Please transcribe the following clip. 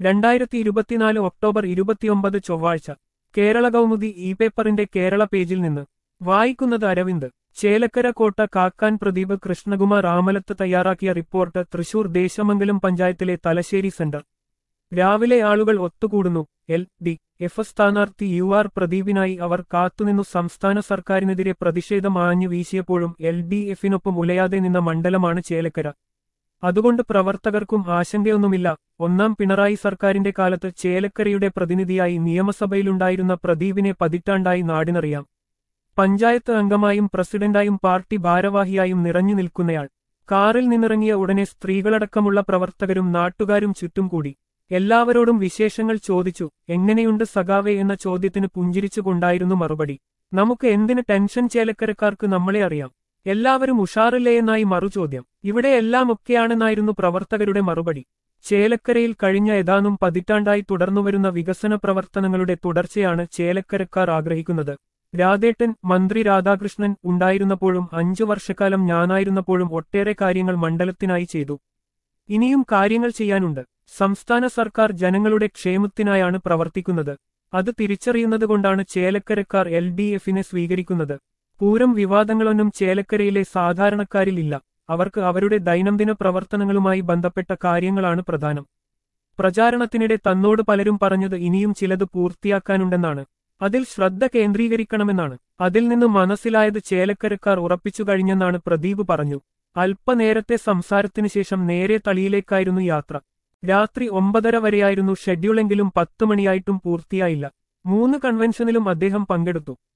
രണ്ടായിരത്തി ഇരുപത്തിനാല് ഒക്ടോബർ ഇരുപത്തിയൊമ്പത് ചൊവ്വാഴ്ച കേരള കൗമുദി ഇ പേപ്പറിന്റെ കേരള പേജിൽ നിന്ന് വായിക്കുന്നത് അരവിന്ദ് ചേലക്കര കോട്ട കാക്കാൻ പ്രദീപ് കൃഷ്ണകുമാർ ആമലത്ത് തയ്യാറാക്കിയ റിപ്പോർട്ട് തൃശൂർ ദേശമംഗലം പഞ്ചായത്തിലെ തലശ്ശേരി സെന്റർ രാവിലെ ആളുകൾ ഒത്തുകൂടുന്നു എൽ ഡി എഫ് സ്ഥാനാർത്ഥി യു ആർ പ്രദീപിനായി അവർ കാത്തുനിന്നു സംസ്ഥാന സർക്കാരിനെതിരെ പ്രതിഷേധം ആഞ്ഞു വീശിയപ്പോഴും എൽ ഡി എഫിനൊപ്പം ഉലയാതെ നിന്ന മണ്ഡലമാണ് ചേലക്കര അതുകൊണ്ട് പ്രവർത്തകർക്കും ആശങ്കയൊന്നുമില്ല ഒന്നാം പിണറായി സർക്കാരിന്റെ കാലത്ത് ചേലക്കരയുടെ പ്രതിനിധിയായി നിയമസഭയിലുണ്ടായിരുന്ന പ്രദീപിനെ പതിറ്റാണ്ടായി നാടിനറിയാം പഞ്ചായത്ത് അംഗമായും പ്രസിഡന്റായും പാർട്ടി ഭാരവാഹിയായും നിറഞ്ഞു നിൽക്കുന്നയാൾ കാറിൽ നിന്നിറങ്ങിയ ഉടനെ സ്ത്രീകളടക്കമുള്ള പ്രവർത്തകരും നാട്ടുകാരും ചുറ്റും കൂടി എല്ലാവരോടും വിശേഷങ്ങൾ ചോദിച്ചു എങ്ങനെയുണ്ട് സഖാവെ എന്ന ചോദ്യത്തിന് പുഞ്ചിരിച്ചുകൊണ്ടായിരുന്നു മറുപടി നമുക്ക് എന്തിന് ടെൻഷൻ ചേലക്കരക്കാർക്ക് നമ്മളെ അറിയാം എല്ലാവരും ഉഷാറില്ലേ എന്നായി മറുചോദ്യം ഇവിടെ എല്ലാം ഒക്കെയാണെന്നായിരുന്നു പ്രവർത്തകരുടെ മറുപടി ചേലക്കരയിൽ കഴിഞ്ഞ ഏതാനും പതിറ്റാണ്ടായി തുടർന്നുവരുന്ന വികസന പ്രവർത്തനങ്ങളുടെ തുടർച്ചയാണ് ചേലക്കരക്കാർ ആഗ്രഹിക്കുന്നത് രാധേട്ടൻ മന്ത്രി രാധാകൃഷ്ണൻ ഉണ്ടായിരുന്നപ്പോഴും അഞ്ചു വർഷക്കാലം ഞാനായിരുന്നപ്പോഴും ഒട്ടേറെ കാര്യങ്ങൾ മണ്ഡലത്തിനായി ചെയ്തു ഇനിയും കാര്യങ്ങൾ ചെയ്യാനുണ്ട് സംസ്ഥാന സർക്കാർ ജനങ്ങളുടെ ക്ഷേമത്തിനായാണ് പ്രവർത്തിക്കുന്നത് അത് തിരിച്ചറിയുന്നതുകൊണ്ടാണ് ചേലക്കരക്കാർ എൽ ഡി എഫിനെ സ്വീകരിക്കുന്നത് പൂരം വിവാദങ്ങളൊന്നും ചേലക്കരയിലെ സാധാരണക്കാരിൽ ഇല്ല അവർക്ക് അവരുടെ ദൈനംദിന പ്രവർത്തനങ്ങളുമായി ബന്ധപ്പെട്ട കാര്യങ്ങളാണ് പ്രധാനം പ്രചാരണത്തിനിടെ തന്നോട് പലരും പറഞ്ഞത് ഇനിയും ചിലത് പൂർത്തിയാക്കാനുണ്ടെന്നാണ് അതിൽ ശ്രദ്ധ കേന്ദ്രീകരിക്കണമെന്നാണ് അതിൽ നിന്ന് മനസ്സിലായത് ചേലക്കരക്കാർ ഉറപ്പിച്ചു കഴിഞ്ഞെന്നാണ് പ്രദീപ് പറഞ്ഞു അല്പനേരത്തെ സംസാരത്തിനു ശേഷം നേരെ തളിയിലേക്കായിരുന്നു യാത്ര രാത്രി ഒമ്പതര വരെയായിരുന്നു ഷെഡ്യൂളെങ്കിലും പത്തു മണിയായിട്ടും പൂർത്തിയായില്ല മൂന്ന് കൺവെൻഷനിലും അദ്ദേഹം പങ്കെടുത്തു